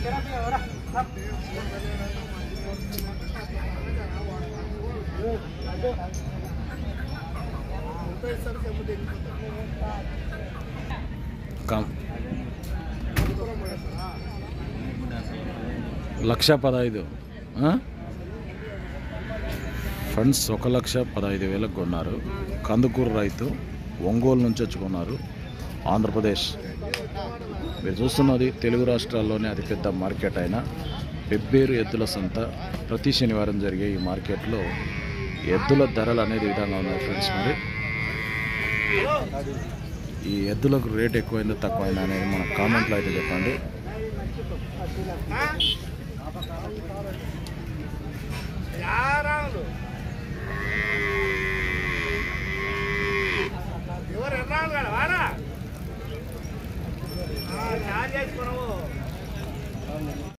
కం లక్ష పదహైదు ఆ? ఫండ్స్ ఒక లక్ష పదహైదు వేలకు కొన్నారు కందుకూరు రైతు ఒంగోలు నుంచి వచ్చి కొన్నారు ఆంధ్రప్రదేశ్ మీరు చూస్తున్నది తెలుగు రాష్ట్రాల్లోనే అతిపెద్ద మార్కెట్ అయిన పెబ్బేరు ఎద్దుల సంత ప్రతి శనివారం జరిగే ఈ మార్కెట్లో ఎద్దుల ధరలు అనేది ఈ విధంగా ఉన్నాయి ఫ్రెండ్స్ మరి ఈ ఎద్దులకు రేట్ ఎక్కువైందో తక్కువైందో అనేది మన కామెంట్లో అయితే చెప్పండి ఎవరు ఎన్నాళ్ళు కదా వారా చార్జ్ చేసుకున్నావు